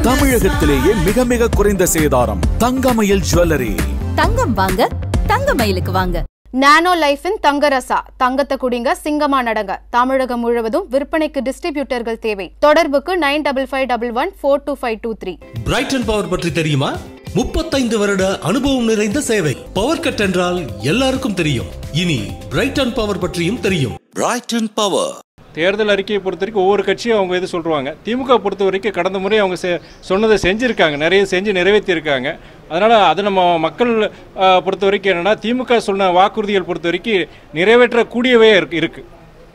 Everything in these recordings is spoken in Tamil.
தமிழகத்திலேயே மிக மிக குறைந்த சேதாரம் தங்கமயில் ஜுவல்லரி தங்கம் வாங்க தங்கமயிலுக்கு வாங்க நானோ லைஃபின் தங்கரசா தங்கத்தை குடிங்க சிங்கமா நடங்க தமிழகம் முழுவதும் விற்பனைக்கு டிஸ்ட்ரிபியூட்டர்கள் தேவை தொடர்புக்கு nine double five double one four two five two three Brighton power பற்றி தெரியுமா முப்பத்தைந்து வருட அனுபவம் நிறைந்த சேவை பவர் கட் என்றால் எல்லாருக்கும் தெரியும் இனி பிரைட்டன் பவர் பற்றியும் தெரியும் பிரைட்டன் பவர் தேர்தல் அறிக்கையை பொறுத்த வரைக்கும் ஒவ்வொரு கட்சியும் அவங்க இது சொல்லுவாங்க திமுக பொறுத்த வரைக்கும் கடந்த முறை அவங்க செ சொன்னதை செஞ்சுருக்காங்க நிறைய செஞ்சு நிறைவேற்றியிருக்காங்க அதனால் அது நம்ம மக்கள் ஆ, பொறுத்த வரைக்கும் என்னென்னா திமுக சொன்ன வாக்குறுதிகள் பொறுத்த வரைக்கும் நிறைவேற்றக்கூடியவே இருக்கு இருக்குது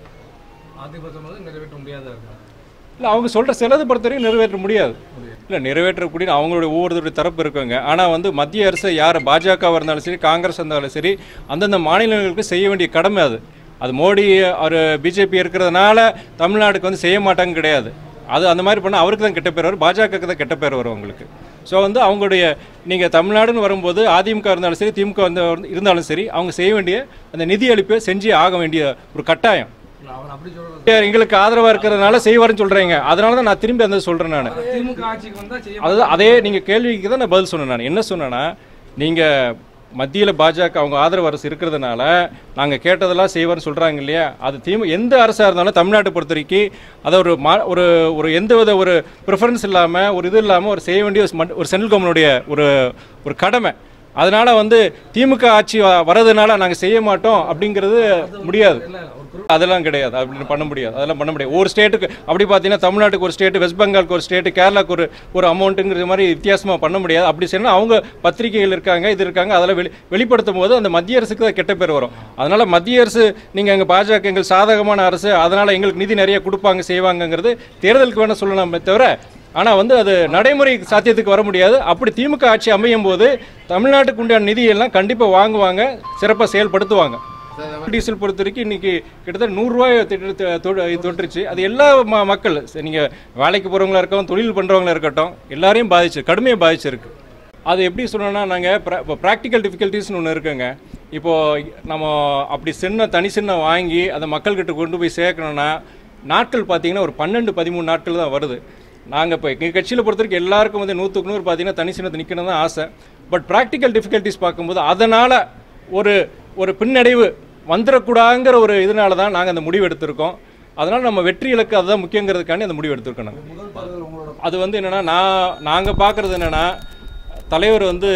இல்லை அவங்க சொல்கிற சிலது பொறுத்த வரைக்கும் நிறைவேற்ற முடியாது இல்லை நிறைவேற்றக்கூடிய அவங்களுடைய ஒவ்வொருத்தருடைய தரப்பு இருக்குங்க ஆனால் வந்து மத்திய அரசு யார் பாஜகவாக இருந்தாலும் சரி காங்கிரஸ் இருந்தாலும் சரி அந்தந்த மாநிலங்களுக்கு செய்ய வேண்டிய கடமை அது அது மோடி ஒரு பிஜேபி இருக்கிறதுனால தமிழ்நாடுக்கு வந்து செய்ய மாட்டாங்க கிடையாது அது அந்த மாதிரி பண்ணால் அவருக்கு தான் கெட்ட பேர் வரும் பாஜகவுக்கு தான் கெட்ட பேர் வரும் அவங்களுக்கு ஸோ வந்து அவங்களுடைய நீங்கள் தமிழ்நாடுன்னு வரும்போது அதிமுக இருந்தாலும் சரி திமுக வந்து இருந்தாலும் சரி அவங்க செய்ய வேண்டிய அந்த நிதி அளிப்பை செஞ்சே ஆக வேண்டிய ஒரு கட்டாயம் எங்களுக்கு ஆதரவா இருக்கிறதுனால செய்வாருன்னு சொல்றீங்க அதனால தான் நான் திரும்பி அந்த சொல்றேன் நான் திமுக ஆட்சிக்கு வந்தா செய்ய அதுதான் அதே நீங்க கேள்விக்கு தான் நான் பதில் சொன்னேன் நான் என்ன சொன்னேன்னா நீங்க மத்தியில் பாஜக அவங்க ஆதரவு அரசு இருக்கிறதுனால நாங்கள் கேட்டதெல்லாம் செய்வார்னு சொல்கிறாங்க இல்லையா அது திமு எந்த அரசாக இருந்தாலும் தமிழ்நாட்டை பொறுத்த வரைக்கும் அதை ஒரு மா ஒரு ஒரு எந்த வித ஒரு ப்ரிஃபரன்ஸ் இல்லாமல் ஒரு இது இல்லாமல் ஒரு செய்ய வேண்டிய ஒரு மட்- ஒரு சென்ட்ரல் கவர்மெண்டுடைய ஒரு ஒரு கடமை அதனால வந்து திமுக ஆட்சி வ- வர்றதுனால நாங்கள் செய்ய மாட்டோம் அப்படிங்கிறது முடியாது அதெல்லாம் கிடையாது அப்படி பண்ண முடியாது அதெல்லாம் பண்ண முடியாது ஒரு ஸ்டேட்டுக்கு அப்படி பார்த்தீங்கன்னா தமிழ்நாட்டுக்கு ஒரு ஸ்டேட் வெஸ்ட் பெங்காலுக்கு ஒரு ஸ்டேட் கேரளாக்கு ஒரு ஒரு அமௌண்ட்டுங்கிற மாதிரி வித்தியாசமாக பண்ண முடியாது அப்படி சொன்னா அவங்க பத்திரிகைகள் இருக்காங்க இது இருக்காங்க அதெல்லாம் வெளி வெளிப்படுத்தும் போது அந்த மத்திய அரசுக்கு தான் கெட்ட பேர் வரும் அதனால மத்திய அரசு நீங்கள் எங்கள் பாஜக எங்களுக்கு சாதகமான அரசு அதனால எங்களுக்கு நிதி நிறைய கொடுப்பாங்க செய்வாங்கங்கிறது தேர்தலுக்கு வேணால் சொல்லலாமே தவிர ஆனால் வந்து அது நடைமுறை சாத்தியத்துக்கு வர முடியாது அப்படி திமுக ஆட்சி அமையும் போது தமிழ்நாட்டுக்கு உண்டான நிதியெல்லாம் கண்டிப்பாக வாங்குவாங்க சிறப்பாக செயல்படுத்துவாங்க டீசல் பொறுத்த வரைக்கும் இன்னைக்கு கிட்டத்தட்ட நூறுரூவாய் தொட்டுருச்சு அது எல்லா ம மக்கள் சரி, நீங்க வேலைக்கு போறவங்களா இருக்கட்டும் தொழில் பண்றவங்களா இருக்கட்டும் எல்லாரையும் பாதிச்சு கடுமையாக பாதிச்சிருக்கு அது எப்படி சொல்லணும்னா நாங்கள் இப்போ ப்ராக்டிக்கல் டிஃபிகல்ட்டிஸ்னு ஒன்று இருக்குங்க இப்போ நம்ம அப்படி சின்ன தனி சின்ன வாங்கி அதை மக்கள்கிட்ட கொண்டு போய் சேர்க்கணும்னா நாட்கள் பார்த்தீங்கன்னா ஒரு பன்னெண்டு பதிமூணு நாட்கள் தான் வருது நாங்கள் இப்போ எங்கள் கட்சியில் பொறுத்த வரைக்கும் எல்லாருக்கும் வந்து நூற்றுக்கு நூறு பார்த்தீங்கன்னா தனி சின்னத்தை நிற்கணும் தான் ஆசை பட் ப்ராக்டிக்கல் டிஃபிகல்ட்டிஸ் பார்க்கும்போது அதனால் ஒரு ஒரு பின்னடைவு வந்துடக்கூடாங்கிற ஒரு இதனால தான் நாங்கள் அந்த முடிவு எடுத்திருக்கோம் அதனால் நம்ம வெற்றி இலக்கு அதுதான் முக்கியங்கிறதுக்காண்டி அந்த முடிவு எடுத்திருக்கோம் நாங்கள் அது வந்து என்னென்னா நான் நாங்கள் பார்க்குறது என்னென்னா தலைவர் வந்து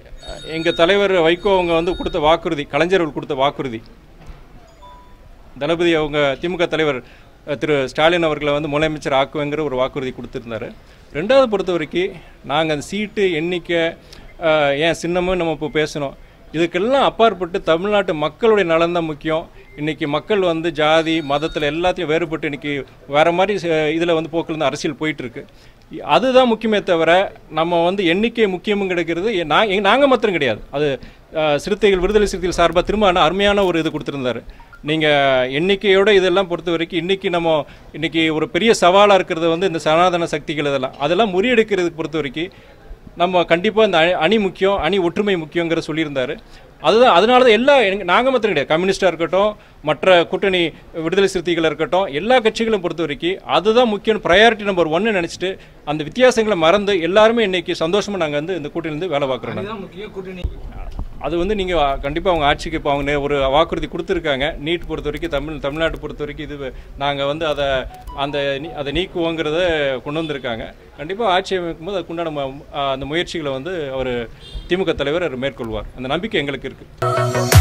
எங்கள் தலைவர் வைகோ அவங்க வந்து கொடுத்த வாக்குறுதி கலைஞர்கள் கொடுத்த வாக்குறுதி தளபதி அவங்க திமுக தலைவர் அஹ், திரு ஸ்டாலின் அவர்களை வந்து முதலமைச்சர் ஆக்குவேங்கிற ஒரு வாக்குறுதி கொடுத்துருந்தாரு ரெண்டாவது பொறுத்த வரைக்கும் நாங்கள் அந்த சீட்டு எண்ணிக்கை அஹ், ஏன் சின்னமும் நம்ம இப்போ பேசணும் இதுக்கெல்லாம் அப்பாற்பட்டு தமிழ்நாட்டு மக்களுடைய நலன் தான் முக்கியம் இன்னைக்கு மக்கள் வந்து ஜாதி மதத்தில் எல்லாத்தையும் வேறுபட்டு இன்னைக்கு வேற மாதிரி இதில் வந்து போக்கில் இருந்து அரசியல் போயிட்டு இருக்கு அதுதான் முக்கியமே தவிர நம்ம வந்து எண்ணிக்கை முக்கியமும் கிடைக்கிறது நான் நாங்கள் மாத்திரம் கிடையாது அது அஹ், சிறுத்தைகள் விடுதலை சிறுத்தைகள் சார்பாக திரும்ப ஆனா அருமையான ஒரு இது கொடுத்துருந்தாரு நீங்கள் எண்ணிக்கையோட இதெல்லாம் பொறுத்த வரைக்கும் இன்றைக்கி நம்ம இன்றைக்கி ஒரு பெரிய சவாலாக இருக்கிறது வந்து இந்த சனாதன சக்திகள் இதெல்லாம் அதெல்லாம் முறியடிக்கிறதுக்கு பொறுத்த வரைக்கும் நம்ம கண்டிப்பாக இந்த அணி- அணி முக்கியம் அணி ஒற்றுமை முக்கியங்கிற சொல்லியிருந்தாரு அதுதான் அதனால தான் எல்லா நாங்கள் மாத்திரம் கிடையாது கம்யூனிஸ்டாக இருக்கட்டும் மற்ற கூட்டணி விடுதலை சிறுத்தைகளாக இருக்கட்டும் எல்லா கட்சிகளும் பொறுத்த வரைக்கும் அதுதான் முக்கியம் ப்ரையாரிட்டி நம்பர் ஒன்னு நினச்சிட்டு அந்த வித்தியாசங்களை மறந்து எல்லாருமே இன்னைக்கு சந்தோஷமாக நாங்கள் வந்து இந்த கூட்டணியிலேருந்து வேலை பார்க்குறோம் இதுதான் முக்கிய கூட்டணி அது வந்து நீங்கள் கண்டிப்பாக அவங்க ஆட்சிக்கு இப்போ அவங்க நே- ஒரு வாக்குறுதி கொடுத்துருக்காங்க நீட் பொறுத்த வரைக்கும் தமிழ் தமிழ்நாடு பொறுத்த வரைக்கும் இது நாங்கள் வந்து அதை அந்த நீ- அதை நீக்குவோங்கிறத கொண்டு வந்திருக்காங்க கண்டிப்பாக ஆட்சி அமைக்கும்போது அதுக்குண்டான ம- அந்த முயற்சிகளை வந்து அவர் திமுக தலைவர் அவர் மேற்கொள்வார் அந்த நம்பிக்கை எங்களுக்கு இருக்குது